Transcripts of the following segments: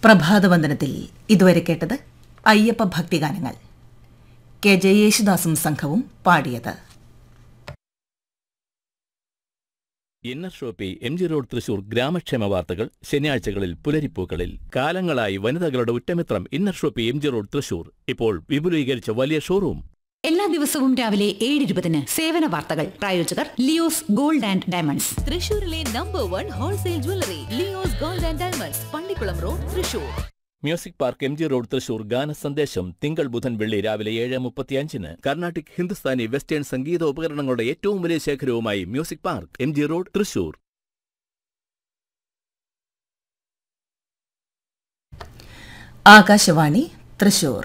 പ്രഭാതവന്ദനത്തിൽ ഇതുവരെ കേട്ടത് Ayyappa ഭക്തിഗാനങ്ങൾ K J യേശുദാസും സംഘവും പാടിയത് inner shoppy M G road Thrissur ഗ്രാമക്ഷേമ വാർത്തകൾ ശനിയാഴ്ചകളിൽ പുലരിപ്പൂക്കളിൽ കാലങ്ങളായി വനിതകളുടെ ഉറ്റമിത്രം inner shoppy M G road Thrissur ഇപ്പോൾ വിപുലീകരിച്ച വലിയ ഷോറൂം എല്ലാ ദിവസവും രാവിലെ ഏഴ് ഇരുപതിന് സേവന വാർത്തകൾ പ്രായോജകർ ലിയോസ് ഗോൾഡ് ആൻഡ് ഡയമണ്ട്സ് തൃശൂരിലെ number one wholesale jewellery Leo's gold and diamonds Pallikkulam road Thrissur music park M G road Thrissur ഗാന സന്ദേശം തിങ്കൾ ബുധൻ വെള്ളി രാവിലെ ഏഴ് മുപ്പത്തിയഞ്ചിന് കർണാട്ടിക് ഹിന്ദുസ്ഥാനി വെസ്റ്റേൺ സംഗീത ഉപകരണങ്ങളുടെ ഏറ്റവും വലിയ ശേഖരവുമായി music park M G road Thrissur Akashvani Thrissur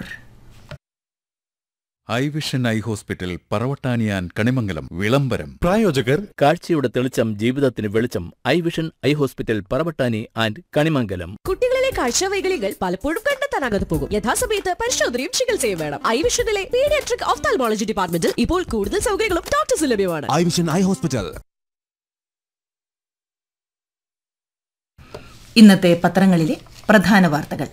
eye vision eye hospital പറവട്ടാനിയാൻ കണിമംഗലം വിളംബരം പ്രായോജകർ കാഴ്ചയുടെ തെളിച്ചം ജീവിതത്തിന് വെളിച്ചം I vision eye hospital Paravattani and Kanimangalam കുട്ടികളിലെ കാഴ്ചവൈകല്യങ്ങൾ പലപ്പോഴും കണ്ടെത്താനാകാതെ പോകും യഥാസമയത്ത് പരിശോധനയും ചികിത്സയും വേണം ഐ വിഷനിലെ പീഡിയാട്രിക് ഓഫ്താൽമോളജി ഡിപ്പാർട്ട്മെന്റിൽ ഇപ്പോൾ കൂടുതൽ സൗകര്യങ്ങളും ഡോക്ടേഴ്സ് ലഭ്യമാണ് ഐ വിഷൻ ഐ ഹോസ്പിറ്റൽ ഇന്നത്തെ പത്രങ്ങളിലെ പ്രധാന വാർത്തകൾ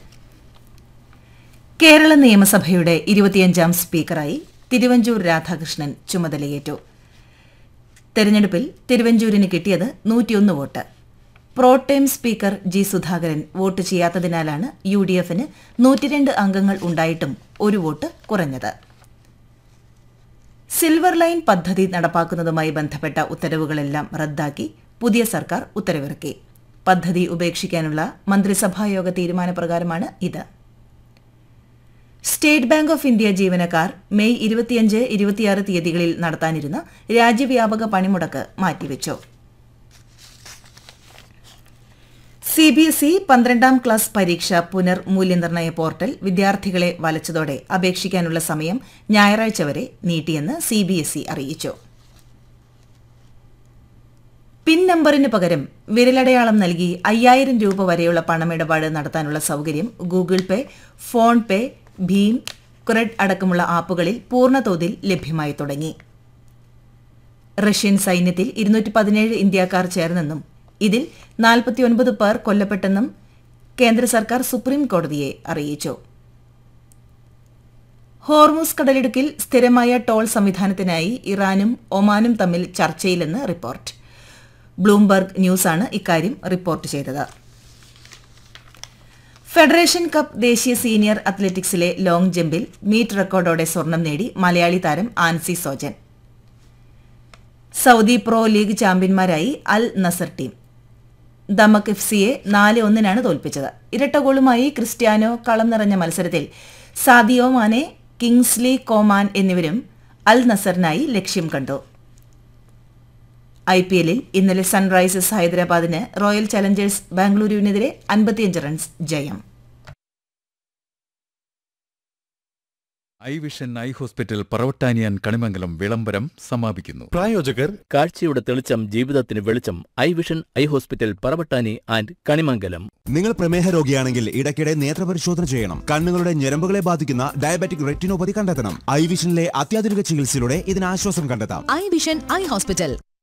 കേരള നിയമസഭയുടെ ഇരുപത്തിയഞ്ചാം സ്പീക്കറായി തിരുവഞ്ചൂർ രാധാകൃഷ്ണൻ ചുമതലയേറ്റു തെരഞ്ഞെടുപ്പിൽ തിരുവഞ്ചൂരിന് കിട്ടിയത് നൂറ്റിയൊന്ന് vote pro tem speaker G Sudhakaran vote ചെയ്യാത്തതിനാലാണ് യു ഡി എഫിന് നൂറ്റിരണ്ട് അംഗങ്ങൾ ഉണ്ടായിട്ടും ഒരു വോട്ട് കുറഞ്ഞത് സിൽവർ ലൈൻ പദ്ധതി നടപ്പാക്കുന്നതുമായി ബന്ധപ്പെട്ട ഉത്തരവുകളെല്ലാം റദ്ദാക്കി പുതിയ സർക്കാർ ഉത്തരവിറക്കി പദ്ധതി ഉപേക്ഷിക്കാനുള്ള മന്ത്രിസഭായോഗ തീരുമാനപ്രകാരമാണ് ഇത് സ്റ്റേറ്റ് ബാങ്ക് ഓഫ് ഇന്ത്യ ജീവനക്കാർ മെയ് ഇരുപത്തിയഞ്ച് ഇരുപത്തിയാറ് തീയതികളിൽ നടത്താനിരുന്ന രാജ്യവ്യാപക പണിമുടക്ക് മാറ്റിവെച്ചു സി ബി എസ് ഇ പന്ത്രണ്ടാം ക്ലാസ് പരീക്ഷ പുനർ മൂല്യനിർണ്ണയ പോർട്ടൽ വിദ്യാർത്ഥികളെ വലച്ചതോടെ അപേക്ഷിക്കാനുള്ള സമയം ഞായറാഴ്ച വരെ നീട്ടിയെന്ന് സി ബി എസ് ഇ അറിയിച്ചു പിൻ നമ്പറിന് പകരം വിരലടയാളം നൽകി അയ്യായിരം രൂപ വരെയുള്ള പണമിടപാട് നടത്താനുള്ള സൗകര്യം ഗൂഗിൾ പേ ഫോൺ പേ ഭീം ക്രെഡ് അടക്കമുള്ള ആപ്പുകളിൽ പൂർണ്ണതോതിൽ ലഭ്യമായി തുടങ്ങി റഷ്യൻ സൈന്യത്തിൽ ഇരുന്നൂറ്റി പതിനേഴ് ഇന്ത്യക്കാർ ചേർന്നെന്നും ഇതിൽ നാൽപ്പത്തിയൊൻപത് പേർ കൊല്ലപ്പെട്ടെന്നും കേന്ദ്ര സർക്കാർ സുപ്രീം കോടതിയെ അറിയിച്ചു ഹോർമുസ് കടലിടുക്കിൽ സ്ഥിരമായ ടോൾ സംവിധാനത്തിനായി ഇറാനും ഒമാനും തമ്മിൽ ചർച്ചയിലെന്ന് റിപ്പോർട്ട് ബ്ലൂംബർഗ് ന്യൂസാണ് ഇക്കാര്യം റിപ്പോർട്ട് ചെയ്തത് ഫെഡറേഷൻ കപ്പ് ദേശീയ സീനിയർ അത്ലറ്റിക്സിലെ ലോങ് ജമ്പിൽ മീറ്റ് റെക്കോർഡോടെ സ്വർണം നേടി മലയാളി താരം Ancy Sojan Saudi pro league ചാമ്പ്യന്മാരായി Al Nassr team Damac F സിയെ നാല് ഒന്നിനാണ് തോൽപ്പിച്ചത് ഇരട്ട ഗോളുമായി ക്രിസ്ത്യാനോ കളം നിറഞ്ഞ മത്സരത്തിൽ സാദിയോ മാനെ കിങ്സ്ലി കോമാൻ എന്നിവരും അൽ നസറിനായി ലക്ഷ്യം കണ്ടു ഐ പി എല്ലിൽ ഇന്നലെ സൺറൈസേഴ്സ് ഹൈദരാബാദിന് റോയൽ ചലഞ്ചേഴ്സ് ബാംഗ്ലൂരുവിനെതിരെ അൻപത്തിയഞ്ച് റൺസ് ജയം ഐ വിഷൻ ഐ ഹോസ്പിറ്റൽ പറവട്ടാനിയാൻ കണിമംഗലം വിളംബരം സമാപിക്കുന്നു പ്രായോജകർ കാഴ്ചയുടെ തെളിച്ചം ജീവിതത്തിന് വെളിച്ചം I vision eye hospital Paravattani and Kanimangalam നിങ്ങൾ പ്രമേഹ രോഗിയാണെങ്കിൽ ഇടയ്ക്കിടെ നേത്രപരിശോധന ചെയ്യണം കണ്ണുകളുടെ ഞരമ്പുകളെ ബാധിക്കുന്ന ഡയബറ്റിക് റെറ്റിനോപ്പതി കണ്ടെത്തണം ഐ വിഷനിലെ അത്യാധുനിക ചികിത്സയിലൂടെ ഇതിന് ആശ്വാസം കണ്ടെത്താം ഐ വിഷൻ ഐ ഹോസ്പിറ്റൽ